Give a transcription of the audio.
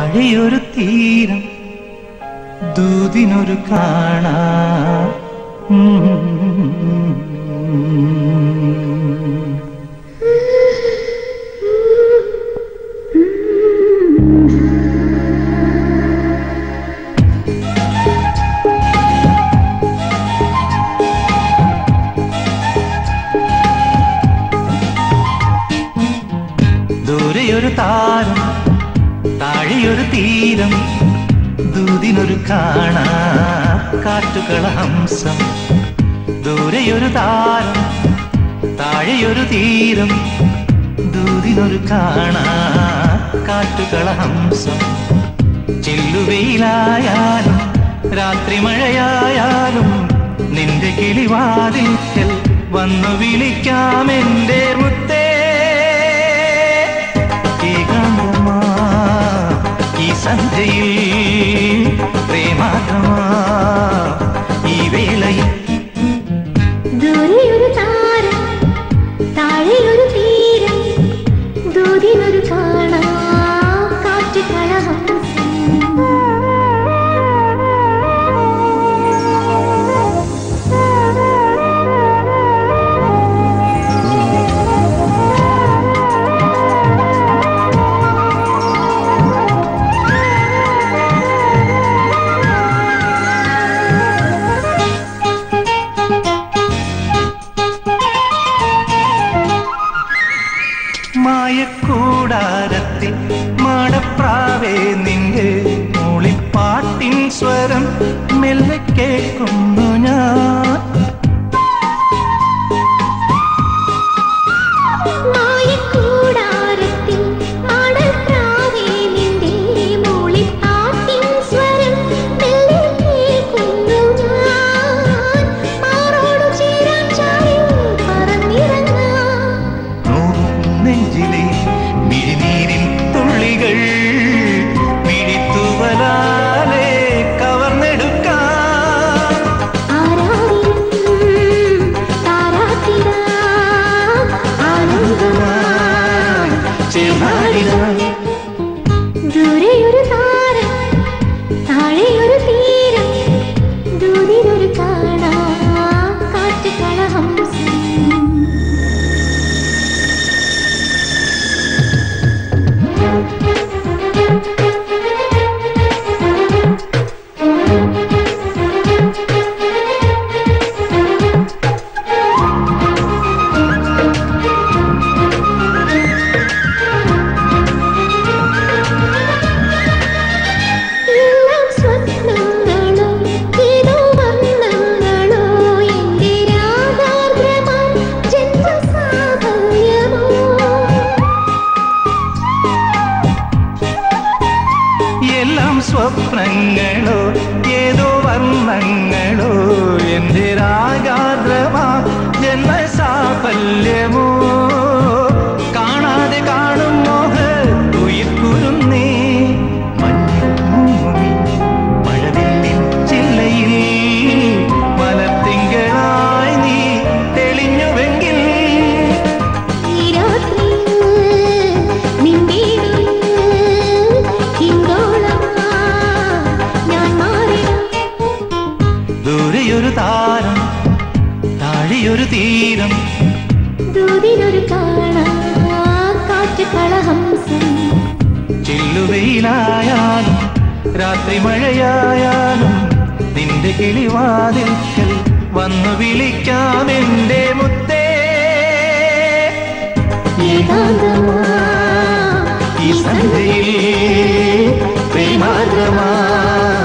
താഴെയൊരു തീരം ദൂതിനൊരു കാണാ ദൂരെയൊരു താരം താഴെയൊരു തീരം ദൂതിനൊരു കാണാ കാറ്റുകള ഹംസം ദൂരെയൊരു താരം താഴെയൊരു തീരം ദൂതിനൊരു കാണാ കാറ്റുകള ഹംസം ചെല്ലുവെയിലായാലും രാത്രി മഴയായാലും നിന്റെ കിളിവാതിൽക്കൽ വന്നു വിളിക്കാം എന്റെ മുത്തേ ഏകാന്തമാ ഈ സന്ധ്യയിൽ പ്രേമാഗ്രമാ ഈ വേളയിൽ ദൂരെയൊരു താരം താഴെയൊരു തീരം ദൂതിനൊരു കാണാ കാറ്റ് മായക്കൂടാരത്തിൽ മാടപ്രാവേ നിന്റെ മൂളിപ്പാട്ടിൻ സ്വരം മെല്ലെ കേൾക്കുന്നു ഞാൻ മായക്കൂടാരത്തിൽ ആടൽപ്രാവേ നിന്റെ മൂളിപ്പാട്ടിൻ സ്വരം മെല്ലെ കേൾക്കുന്നു ഞാൻ. മാറോടു ചേരാൻ ചാരി പറന്നിറങ്ങാം. നോവും നെഞ്ചിലെ മിഴിനീരിൻ തുള്ളികൾ മിഴിത്തുവലാലെ കവർന്നെടുക്കാം ആരാരിലും താരാട്ടിടാം. ആനന്ദമായി ചെന്നാടിനായി ദൂരെയൊരു താരം താഴെയൊരു തീരം ദൂരിലൊരു കാണാ കാറ്റ് കളഹംസം എല്ലാം സ്വപ്നങ്ങളോ ഏതോ വർണ്ണങ്ങളോ എന്റെ രാഗാർദ്രമാം ജന്മസാഫല്യമോ എല്ലാം സ്വപ്നങ്ങളോ ഏതോ വർണ്ണങ്ങളോ എന്റെ രാഗാദ്രമാ ജന്മസാഫല്യമോ കാണാതെ കാണും മോഹ ഉയിർക്കുരുന്നേ മഞ്ഞിൽ മുങ്ങി മഴവില്ലിൻ ചില്ലയിൽ മലത്തിങ്കളായി നീ തെളിഞ്ഞുവെങ്കിൽ ഈ രാത്രിയിൽ നിൻവീടിൽ ഹിന്ദോളമാ ഞാൻ മാറിടാം ദൂരെയൊരു താരം താഴെയൊരു തീരം ദൂരിലൊരു കാണാ കാറ്റ് കളഹംസം ചെല്ലുവെയിലായാലും രാത്രി മഴയായാലും നിന്റെ കിളിവാതിൽക്കൽ വന്നു വിളിക്കാം എന്റെ മുത്തേ ഏകാന്തമാ ഈ സന്ധ്യയിൽ പ്രേമാദ്രമാ